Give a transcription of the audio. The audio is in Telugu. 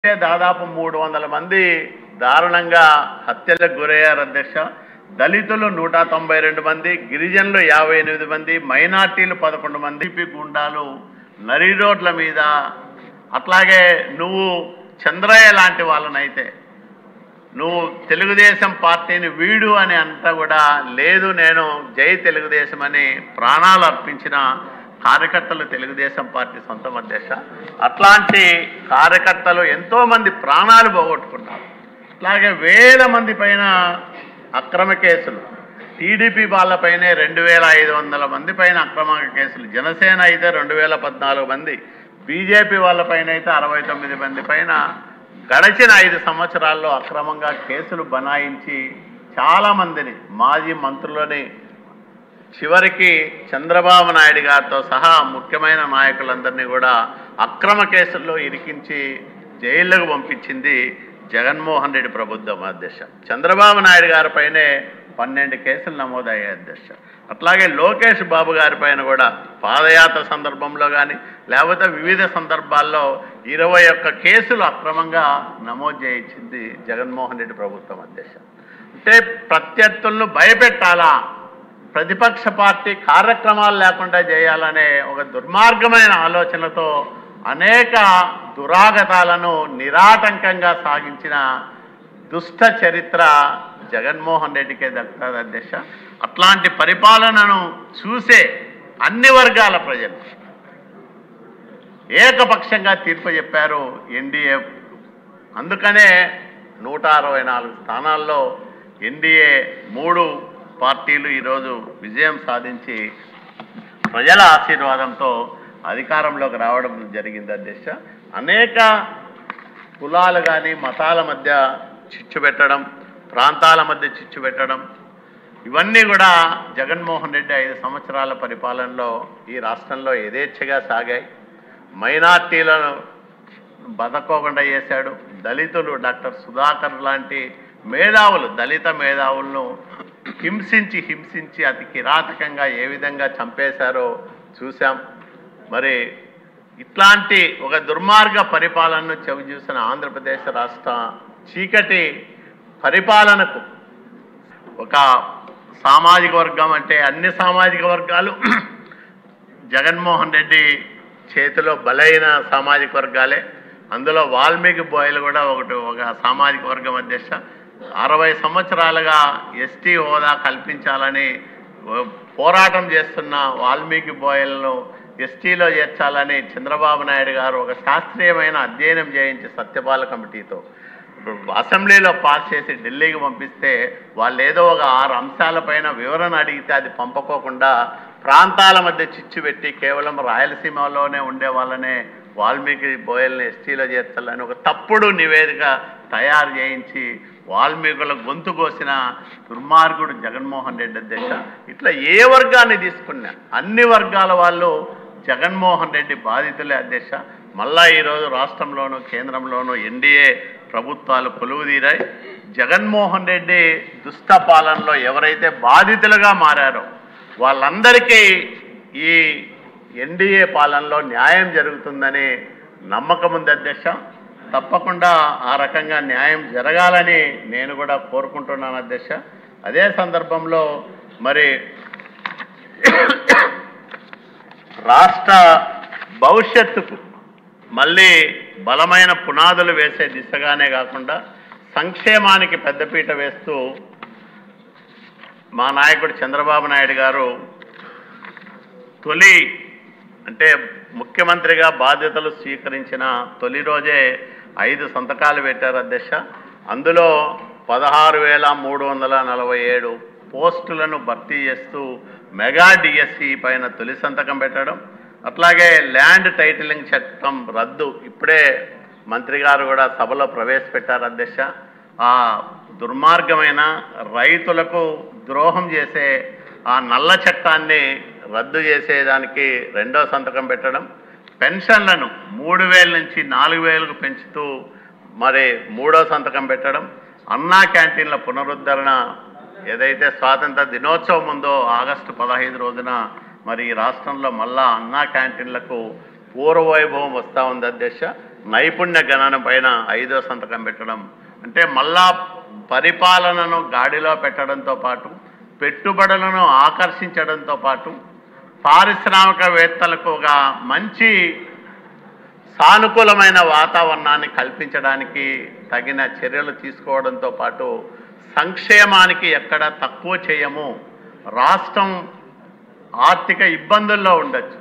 అంటే దాదాపు మూడు వందల మంది దారుణంగా హత్యలకు గురయ్యారు అధ్యక్ష దళితులు నూట తొంభై రెండు మంది గిరిజనులు యాభై ఎనిమిది మంది మైనార్టీలు పదకొండు మంది పి గుండాలు నరి రోడ్ల మీద అట్లాగే నువ్వు చంద్రయ్య లాంటి వాళ్ళనైతే నువ్వు తెలుగుదేశం పార్టీని వీడు అని అంతా కూడా లేదు నేను జై తెలుగుదేశం అని ప్రాణాలు అర్పించిన కార్యకర్తలు తెలుగుదేశం పార్టీ సొంతం అధ్యక్ష అట్లాంటి కార్యకర్తలు ఎంతో మంది ప్రాణాలు పోగొట్టుకున్నారు అట్లాగే వేల మంది పైన అక్రమ కేసులు టీడీపీ వాళ్ళపైనే రెండు వేల ఐదు వందల మంది పైన అక్రమ కేసులు జనసేన అయితే రెండు వేల పద్నాలుగు మంది బీజేపీ వాళ్ళపైన అయితే అరవై తొమ్మిది మంది పైన గడిచిన ఐదు సంవత్సరాల్లో అక్రమంగా కేసులు బనాయించి చాలా మందిని మాజీ మంత్రులని చివరికి చంద్రబాబు నాయుడు గారితో సహా ముఖ్యమైన నాయకులందరినీ కూడా అక్రమ కేసుల్లో ఇరికించి జైళ్లకు పంపించింది జగన్మోహన్ రెడ్డి ప్రభుత్వం అధ్యక్ష చంద్రబాబు నాయుడు గారిపైనే పన్నెండు కేసులు నమోదయ్యాయి అధ్యక్ష అట్లాగే లోకేష్ బాబు గారి పైన కూడా పాదయాత్ర సందర్భంలో కానీ లేకపోతే వివిధ సందర్భాల్లో ఇరవై ఒక్క కేసులు అక్రమంగా నమోదు చేయించింది జగన్మోహన్ రెడ్డి ప్రభుత్వం అధ్యక్ష అంటే ప్రత్యర్థులను భయపెట్టాలా ప్రతిపక్ష పార్టీ కార్యక్రమాలు లేకుండా చేయాలనే ఒక దుర్మార్గమైన ఆలోచనతో అనేక దురాగతాలను నిరాటంకంగా సాగించిన దుష్ట చరిత్ర జగన్మోహన్ రెడ్డికే దక్కుతుంది అధ్యక్ష అట్లాంటి పరిపాలనను చూసే అన్ని వర్గాల ప్రజలు ఏకపక్షంగా తీర్పు చెప్పారు ఎన్డీఏ అందుకనే నూట అరవై నాలుగు స్థానాల్లో ఎన్డీఏ మూడు పార్టీలు ఈరోజు విజయం సాధించి ప్రజల ఆశీర్వాదంతో అధికారంలోకి రావడం జరిగింది అధ్యక్ష అనేక కులాలు కానీ మతాల మధ్య చిచ్చు పెట్టడం ప్రాంతాల మధ్య చిచ్చు పెట్టడం ఇవన్నీ కూడా జగన్మోహన్ రెడ్డి ఐదు సంవత్సరాల పరిపాలనలో ఈ రాష్ట్రంలో యథేచ్ఛగా సాగాయి మైనార్టీలను బతకోకుండా చేశాడు దళితులు డాక్టర్ సుధాకర్ లాంటి మేధావులు దళిత మేధావులను హింసించి హింసించి అతి కిరాతకంగా ఏ విధంగా చంపేశారో చూశాం మరి ఇట్లాంటి ఒక దుర్మార్గ పరిపాలనను చెవి చూసిన ఆంధ్రప్రదేశ్ రాష్ట్ర చీకటి పరిపాలనకు ఒక సామాజిక వర్గం అంటే అన్ని సామాజిక వర్గాలు జగన్మోహన్ రెడ్డి చేతిలో బలైన సామాజిక వర్గాలే అందులో వాల్మీకి బోయలు కూడా ఒకటి ఒక సామాజిక వర్గం అధ్యక్ష అరవై సంవత్సరాలుగా ఎస్టీ హోదా కల్పించాలని పోరాటం చేస్తున్న వాల్మీకి బోయలను ఎస్టీలో చేర్చాలని చంద్రబాబు నాయుడు గారు ఒక శాస్త్రీయమైన అధ్యయనం చేయించి సత్యపాల కమిటీతో అసెంబ్లీలో పాస్ చేసి ఢిల్లీకి పంపిస్తే వాళ్ళు ఏదో ఒక ఆరు అంశాలపైన వివరణ అడిగితే అది పంపకోకుండా ప్రాంతాల మధ్య చిచ్చు పెట్టి కేవలం రాయలసీమలోనే ఉండే వాళ్ళనే వాల్మీకి బోయల్ని ఎస్టీలో చేర్చాలని ఒక తప్పుడు నివేదిక తయారు చేయించి వాల్మీకుల గొంతు కోసిన దుర్మార్గుడు జగన్మోహన్ రెడ్డి అధ్యక్ష ఇట్లా ఏ వర్గాన్ని తీసుకున్నా అన్ని వర్గాల వాళ్ళు జగన్మోహన్ రెడ్డి బాధితులే అధ్యక్ష మళ్ళా ఈరోజు రాష్ట్రంలోనూ కేంద్రంలోనూ ఎన్డీఏ ప్రభుత్వాలు కొలువుదీరాయి జగన్మోహన్ రెడ్డి దుష్ట పాలనలో ఎవరైతే బాధితులుగా మారారో వాళ్ళందరికీ ఈ ఎన్డీఏ పాలనలో న్యాయం జరుగుతుందని నమ్మకం ఉంది అధ్యక్ష తప్పకుండా ఆ రకంగా న్యాయం జరగాలని నేను కూడా కోరుకుంటున్నాను అధ్యక్ష అదే సందర్భంలో మరి రాష్ట్ర భవిష్యత్తుకు మళ్ళీ బలమైన పునాదులు వేసే దిశగానే కాకుండా సంక్షేమానికి పెద్దపీట వేస్తూ మా నాయకుడు చంద్రబాబు నాయుడు గారు తొలి అంటే ముఖ్యమంత్రిగా బాధ్యతలు స్వీకరించిన తొలి రోజే ఐదు సంతకాలు పెట్టారు అధ్యక్ష అందులో పదహారు వేల మూడు వందల నలభై ఏడు పోస్టులను భర్తీ చేస్తూ మెగా డిఎస్సి పైన తొలి సంతకం పెట్టడం అట్లాగే ల్యాండ్ టైటిలింగ్ చట్టం రద్దు ఇప్పుడే మంత్రి గారు కూడా సభలో ప్రవేశపెట్టారు అధ్యక్ష ఆ దుర్మార్గమైన రైతులకు ద్రోహం చేసే ఆ నల్ల చట్టాన్ని రద్దు చేసేదానికి రెండో సంతకం పెట్టడం పెన్షన్లను మూడు వేల నుంచి నాలుగు వేలకు పెంచుతూ మరి మూడో సంతకం పెట్టడం అన్నా క్యాంటీన్ల పునరుద్ధరణ ఏదైతే స్వాతంత్ర దినోత్సవం ఉందో ఆగస్టు పదహైదు రోజున మరి ఈ రాష్ట్రంలో మళ్ళా అన్నా క్యాంటీన్లకు పూర్వవైభవం వస్తూ ఉంది అధ్యక్ష నైపుణ్య గణన పైన ఐదో సంతకం పెట్టడం అంటే మళ్ళా పరిపాలనను గాడిలో పెట్టడంతో పాటు పెట్టుబడులను ఆకర్షించడంతో పాటు పారిశ్రామికవేత్తలకు ఒక మంచి సానుకూలమైన వాతావరణాన్ని కల్పించడానికి తగిన చర్యలు తీసుకోవడంతో పాటు సంక్షేమానికి ఎక్కడ తక్కువ చేయము రాష్ట్రం ఆర్థిక ఇబ్బందుల్లో ఉండొచ్చు